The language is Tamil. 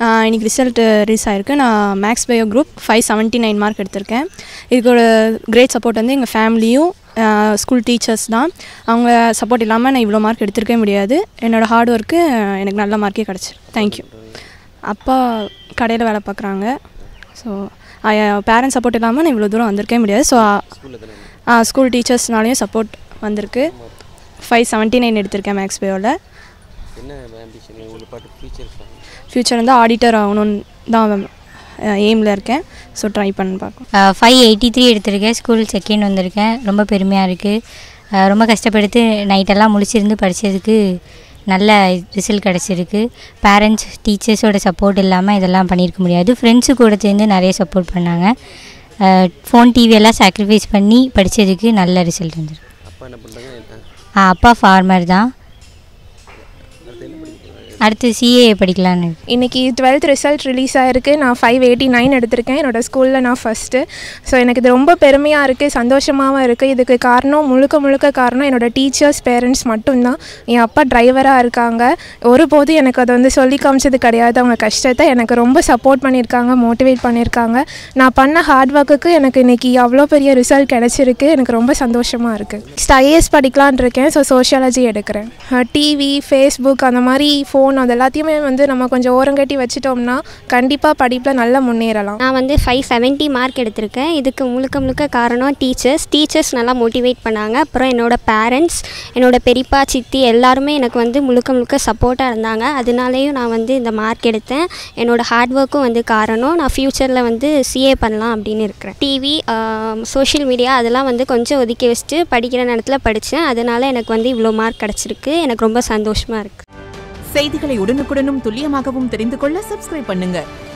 இன்றைக்கி ரிசல்ட் ரிலீஸ் ஆகிருக்கு நான் maths bio group five seventy nine mark எடுத்திருக்கேன் இதுக்கோட கிரேட் சப்போர்ட் வந்து எங்கள் ஃபேமிலியும் ஸ்கூல் டீச்சர்ஸ் தான் அவங்க சப்போர்ட் இல்லாமல் நான் இவ்வளோ மார்க் எடுத்திருக்கவே முடியாது என்னோடய ஹார்ட் ஒர்க்கு எனக்கு நல்ல மார்க்கே கிடச்சிரு தேங்க்யூ அப்பா கடையில் வேலை பார்க்குறாங்க ஸோ பேரண்ட்ஸ் சப்போர்ட் இல்லாமல் நான் இவ்வளோ தூரம் வந்திருக்கவே முடியாது ஸோ ஸ்கூல் டீச்சர்ஸ்னாலையும் சப்போர்ட் வந்திருக்கு ஃபைவ் செவன்ட்டி நைன் எடுத்திருக்கேன் மேக்ஸ் பயோவில் என்ன ஆம்பிஷன் உங்களுக்கு பாட்டு ஃபியூச்சர் ஃப்யூச்சர் வந்து ஆடிட்டர் ஆகணும்னு தான் எய்மில் இருக்கேன் ஸோ ட்ரை பண்ணி பார்க்கலாம் ஃபைவ் எயிட்டி த்ரீ எடுத்திருக்கேன் ஸ்கூல் செகண்ட் வந்திருக்கேன் ரொம்ப பெருமையாக இருக்குது ரொம்ப கஷ்டப்படுத்து நைட்டெல்லாம் முழிச்சிருந்து படித்ததுக்கு நல்ல ரிசல்ட் கிடச்சிருக்கு பேரண்ட்ஸ் டீச்சர்ஸோட சப்போர்ட் இல்லாமல் இதெல்லாம் பண்ணியிருக்க முடியாது ஃப்ரெண்ட்ஸு கூட சேர்ந்து நிறைய சப்போர்ட் பண்ணாங்க ஃபோன் டிவி எல்லாம் சாக்ரிஃபைஸ் பண்ணி படித்ததுக்கு நல்ல ரிசல்ட் வந்துருக்கு அப்பா என்ன பண்ணுறாங்க ஆ, அப்பா ஃபார்மர் தான் அடுத்து சிஏ படிக்கலான்னு இருக்கு. இன்றைக்கி டுவெல்த் ரிசல்ட் ரிலீஸ் ஆகிருக்கு நான் ஃபைவ் எயிட்டி நைன் எடுத்திருக்கேன் என்னோடய ஸ்கூலில் நான் ஃபஸ்ட்டு ஸோ எனக்கு இது ரொம்ப பெருமையாக இருக்குது சந்தோஷமாகவும் இருக்குது இதுக்கு காரணம் முழுக்க முழுக்க காரணம் என்னோடய டீச்சர்ஸ் பேரண்ட்ஸ் மட்டும்தான் என் அப்பா டிரைவராக இருக்காங்க ஒருபோதும் எனக்கு அதை வந்து சொல்லி காமிச்சது கிடையாது அவங்க கஷ்டத்தை எனக்கு ரொம்ப சப்போர்ட் பண்ணியிருக்காங்க மோட்டிவேட் பண்ணியிருக்காங்க நான் பண்ண ஹார்ட் ஒர்க்குக்கு எனக்கு இன்றைக்கி அவ்வளோ பெரிய ரிசல்ட் கிடச்சிருக்கு எனக்கு ரொம்ப சந்தோஷமாக இருக்குது ஐஏஎஸ் படிக்கலான் இருக்கேன் ஸோ சோஷியாலஜி எடுக்கிறேன் டிவி ஃபேஸ்புக் அந்த மாதிரி ஃபோன் அது எல்லாத்தையுமே வந்து நம்ம கொஞ்சம் ஓரங்கட்டி வச்சிட்டோம்னா கண்டிப்பாக படிப்பில் நல்லா முன்னேறலாம் நான் வந்து ஃபைவ் செவன்ட்டி மார்க் எடுத்திருக்கேன் இதுக்கு முழுக்க முழுக்க காரணம் டீச்சர்ஸ் டீச்சர்ஸ் நல்லா மோட்டிவேட் பண்ணாங்க அப்புறம் என்னோட பேரண்ட்ஸ் என்னோட பெரியப்பா சித்தி எல்லாருமே எனக்கு வந்து முழுக்க முழுக்க சப்போர்ட்டாக இருந்தாங்க அதனாலேயும் நான் வந்து இந்த மார்க் எடுத்தேன் என்னோட ஹார்ட் ஒர்க்கும் வந்து காரணம் நான் ஃப்யூச்சரில் வந்து சிஏ பண்ணலாம் அப்படின்னு இருக்கிறேன் டிவி சோஷியல் மீடியா அதெல்லாம் வந்து கொஞ்சம் ஒதுக்கி வச்சுட்டு படிக்கிற நேரத்தில் படித்தேன் அதனால் எனக்கு வந்து இவ்வளோ மார்க் கிடச்சிருக்கு எனக்கு ரொம்ப சந்தோஷமாக இருக்குது செய்திகளை உடனுக்குடனும் துல்லியமாகவும் தெரிந்து கொள்ள சப்ஸ்கிரைப் பண்ணுங்க